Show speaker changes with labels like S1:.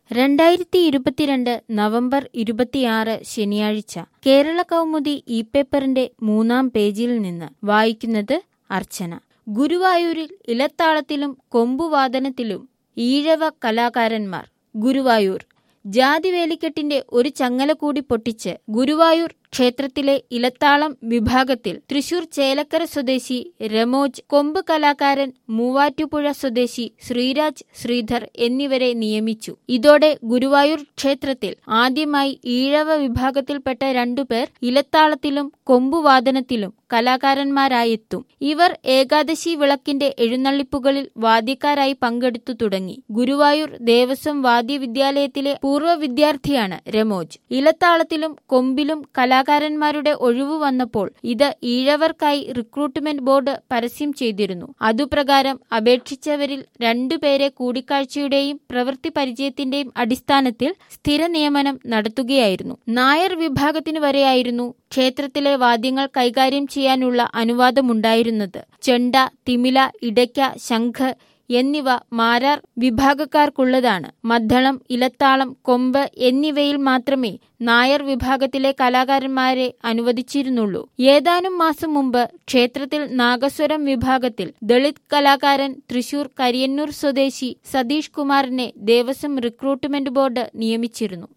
S1: രണ്ടായിരത്തി ഇരുപത്തിരണ്ട് നവംബർ ഇരുപത്തിയാറ് ശനിയാഴ്ച കേരള കൗമുദി ഇ പേപ്പറിന്റെ മൂന്നാം പേജിൽ നിന്ന് വായിക്കുന്നത് അർച്ചന ഗുരുവായൂരിൽ ഇലത്താളത്തിലും കൊമ്പുവാദനത്തിലും ഈഴവ കലാകാരന്മാർ ഗുരുവായൂർ ജാതിവേലിക്കെട്ടിന്റെ ഒരു ചങ്ങല കൂടി പൊട്ടിച്ച് ഗുരുവായൂർ ക്ഷേത്രത്തിലെ ഇലത്താളം വിഭാഗത്തിൽ തൃശൂർ ചേലക്കര സ്വദേശി രമോജ് കൊമ്പ് കലാകാരൻ മൂവാറ്റുപുഴ സ്വദേശി ശ്രീരാജ് ശ്രീധർ എന്നിവരെ നിയമിച്ചു ഇതോടെ ഗുരുവായൂർ ക്ഷേത്രത്തിൽ ആദ്യമായി ഈഴവ വിഭാഗത്തിൽപ്പെട്ട രണ്ടുപേർ ഇലത്താളത്തിലും കൊമ്പുവാദനത്തിലും കലാകാരന്മാരായെത്തും ഇവർ ഏകാദശി വിളക്കിന്റെ എഴുന്നള്ളിപ്പുകളിൽ വാദ്യക്കാരായി പങ്കെടുത്തു തുടങ്ങി ഗുരുവായൂർ ദേവസ്വം വാദ്യവിദ്യാലയത്തിലെ പൂർവ്വ വിദ്യാർത്ഥിയാണ് രമോജ് ഇലത്താളത്തിലും കൊമ്പിലും കലാകാരന്മാരുടെ ഒഴിവു വന്നപ്പോൾ ഇത് ഈഴവർക്കായി റിക്രൂട്ട്മെന്റ് ബോർഡ് പരസ്യം ചെയ്തിരുന്നു അതുപ്രകാരം അപേക്ഷിച്ചവരിൽ രണ്ടുപേരെ കൂടിക്കാഴ്ചയുടെയും പ്രവൃത്തി പരിചയത്തിന്റെയും അടിസ്ഥാനത്തിൽ സ്ഥിര നിയമനം നടത്തുകയായിരുന്നു നായർ വിഭാഗത്തിനു വരെയായിരുന്നു ക്ഷേത്രത്തിലെ വാദ്യങ്ങൾ കൈകാര്യം ചെയ്യാനുള്ള അനുവാദമുണ്ടായിരുന്നത് ചെണ്ട തിമില ഇടയ്ക്ക ശംഖ് എന്നിവ മാരാർ വിഭാഗക്കാർക്കുള്ളതാണ് മദ്ദളം ഇലത്താളം കൊമ്പ് എന്നിവയിൽ മാത്രമേ നായർ വിഭാഗത്തിലെ കലാകാരന്മാരെ അനുവദിച്ചിരുന്നുള്ളൂ ഏതാനും മാസം മുമ്പ് ക്ഷേത്രത്തിൽ നാഗസ്വരം വിഭാഗത്തിൽ ദളിത് കലാകാരൻ തൃശൂർ കരിയന്നൂർ സ്വദേശി സതീഷ് കുമാറിനെ ദേവസ്വം റിക്രൂട്ട്മെന്റ് ബോർഡ് നിയമിച്ചിരുന്നു